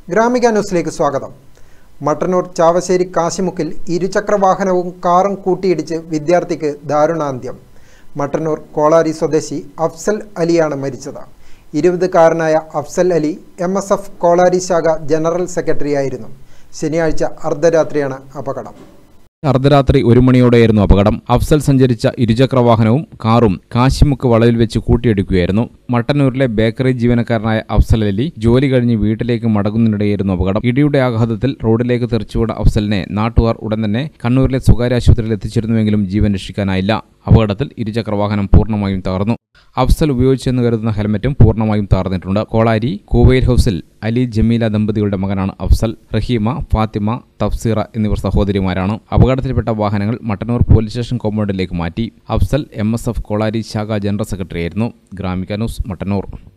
ഗ്രാമിക ന്യൂസിലേക്ക് സ്വാഗതം മട്ടന്നൂർ ചാവശ്ശേരി കാശിമുക്കിൽ ഇരുചക്രവാഹനവും കാറും കൂട്ടിയിടിച്ച് വിദ്യാർത്ഥിക്ക് ദാരുണാന്ത്യം മട്ടന്നൂർ കോളാരി സ്വദേശി അഫ്സൽ അലിയാണ് മരിച്ചത് ഇരുപതുകാരനായ Afsal Ali M S F Kolari ശാഖ ജനറൽ സെക്രട്ടറിയായിരുന്നു ശനിയാഴ്ച അർദ്ധരാത്രിയാണ് അപകടം അർദ്ധരാത്രി ഒരു മണിയോടെയായിരുന്നു അപകടം അഫ്സൽ സഞ്ചരിച്ച ഇരുചക്രവാഹനവും കാറും കാശിമുക്ക് വളവിൽ വെച്ച് കൂട്ടിയിടിക്കുകയായിരുന്നു മട്ടന്നൂരിലെ ബേക്കറി ജീവനക്കാരനായ അഫ്സൽ അലി ജോലി കഴിഞ്ഞ് വീട്ടിലേക്ക് മടങ്ങുന്നതിനിടെയായിരുന്നു അപകടം ഇടിയുടെ ആഘാതത്തിൽ റോഡിലേക്ക് തെറിച്ചുവിട അഫ്സലിനെ നാട്ടുകാർ ഉടൻ തന്നെ കണ്ണൂരിലെ സ്വകാര്യ ആശുപത്രിയിൽ എത്തിച്ചിരുന്നുവെങ്കിലും ജീവൻ രക്ഷിക്കാനായില്ല അപകടത്തിൽ ഇരുചക്രവാഹനം പൂർണ്ണമായും തകർന്നു അഫ്സൽ ഉപയോഗിച്ചെന്ന് കരുതുന്ന ഹെൽമറ്റും പൂർണ്ണമായും തകർന്നിട്ടുണ്ട് കോളാരി കൂവയിൽ ഹൗസിൽ അലി ജമീല ദമ്പതികളുടെ മകനാണ് അഫ്സൽ റഹീമ ഫാത്തിമ തഫ്സീറ എന്നിവർ സഹോദരിമാരാണ് അപകടത്തിൽപ്പെട്ട വാഹനങ്ങൾ മട്ടന്നൂർ പോലീസ് സ്റ്റേഷൻ കോമ്പൗണ്ടിലേക്ക് മാറ്റി Afsal M S F Kolari ശാഖ ജനറൽ സെക്രട്ടറിയായിരുന്നു ഗ്രാമിക ന്യൂസ് മട്ടന്നൂർ